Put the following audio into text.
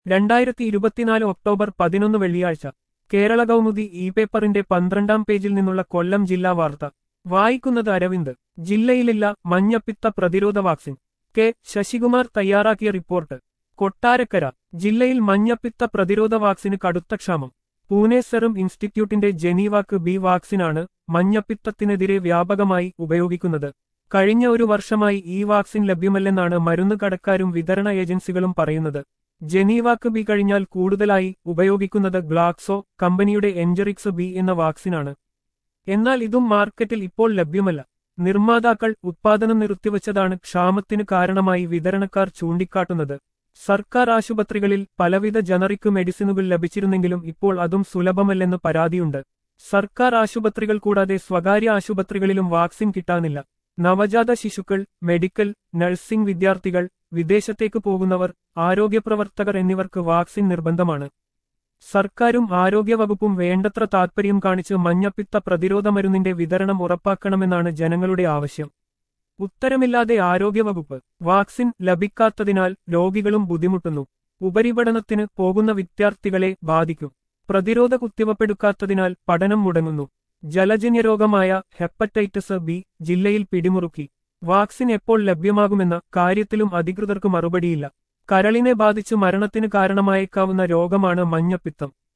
രണ്ടായിരത്തി ഇരുപത്തിനാല് ഒക്ടോബർ പതിനൊന്ന് വെള്ളിയാഴ്ച കേരള കൗമുദി ഇ പേപ്പറിന്റെ പന്ത്രണ്ടാം പേജിൽ നിന്നുള്ള കൊല്ലം ജില്ലാ വാർത്ത വായിക്കുന്നത് അരവിന്ദ് ജില്ലയിലില്ല മഞ്ഞപ്പിത്ത പ്രതിരോധ വാക്സിൻ കെ ശശികുമാർ തയ്യാറാക്കിയ റിപ്പോർട്ട് കൊട്ടാരക്കര ജില്ലയിൽ മഞ്ഞപ്പിത്ത പ്രതിരോധ വാക്സിന് കടുത്ത ക്ഷാമം പൂനെ സെറും ഇൻസ്റ്റിറ്റ്യൂട്ടിന്റെ ജനീവാക്ക് ബി വാക്സിനാണ് മഞ്ഞപ്പിത്തത്തിനെതിരെ വ്യാപകമായി ഉപയോഗിക്കുന്നത് കഴിഞ്ഞ ഒരു വർഷമായി ഈ വാക്സിൻ ലഭ്യമല്ലെന്നാണ് മരുന്ന് കടക്കാരും വിതരണ ഏജൻസികളും പറയുന്നത് ജനീവാക്ക് ബി കഴിഞ്ഞാൽ കൂടുതലായി ഉപയോഗിക്കുന്നത് ഗ്ലാക്സോ കമ്പനിയുടെ എൻജറിക്സ് ബി എന്ന വാക്സിനാണ് എന്നാൽ ഇതും മാർക്കറ്റിൽ ഇപ്പോൾ ലഭ്യമല്ല നിർമ്മാതാക്കൾ ഉത്പാദനം നിർത്തിവച്ചതാണ് ക്ഷാമത്തിന് കാരണമായി വിതരണക്കാർ ചൂണ്ടിക്കാട്ടുന്നത് സർക്കാർ ആശുപത്രികളിൽ പലവിധ ജനറിക് മെഡിസിനുകൾ ലഭിച്ചിരുന്നെങ്കിലും ഇപ്പോൾ അതും സുലഭമല്ലെന്ന് പരാതിയുണ്ട് സർക്കാർ ആശുപത്രികൾ കൂടാതെ സ്വകാര്യ ആശുപത്രികളിലും വാക്സിൻ കിട്ടാനില്ല നവജാത ശിശുക്കൾ മെഡിക്കൽ നഴ്സിംഗ് വിദ്യാർത്ഥികൾ വിദേശത്തേക്ക് പോകുന്നവർ ആരോഗ്യപ്രവർത്തകർ എന്നിവർക്ക് വാക്സിൻ നിർബന്ധമാണ് സർക്കാരും ആരോഗ്യവകുപ്പും വേണ്ടത്ര താൽപര്യം കാണിച്ച് മഞ്ഞപ്പിത്ത പ്രതിരോധ മരുന്നിന്റെ വിതരണം ഉറപ്പാക്കണമെന്നാണ് ജനങ്ങളുടെ ആവശ്യം ഉത്തരമില്ലാതെ ആരോഗ്യവകുപ്പ് വാക്സിൻ ലഭിക്കാത്തതിനാൽ രോഗികളും ബുദ്ധിമുട്ടുന്നു ഉപരിപഠനത്തിന് പോകുന്ന വിദ്യാർത്ഥികളെ ബാധിക്കും പ്രതിരോധ കുത്തിവപ്പെടുക്കാത്തതിനാൽ പഠനം മുടങ്ങുന്നു ജലജന്യരോഗമായ ഹെപ്പറ്റൈറ്റിസ് ബി ജില്ലയിൽ പിടിമുറുക്കി വാക്സിൻ എപ്പോൾ ലഭ്യമാകുമെന്ന കാര്യത്തിലും അധികൃതർക്ക് മറുപടിയില്ല കരളിനെ ബാധിച്ച് മരണത്തിന് കാരണമായേക്കാവുന്ന രോഗമാണ് മഞ്ഞപ്പിത്തം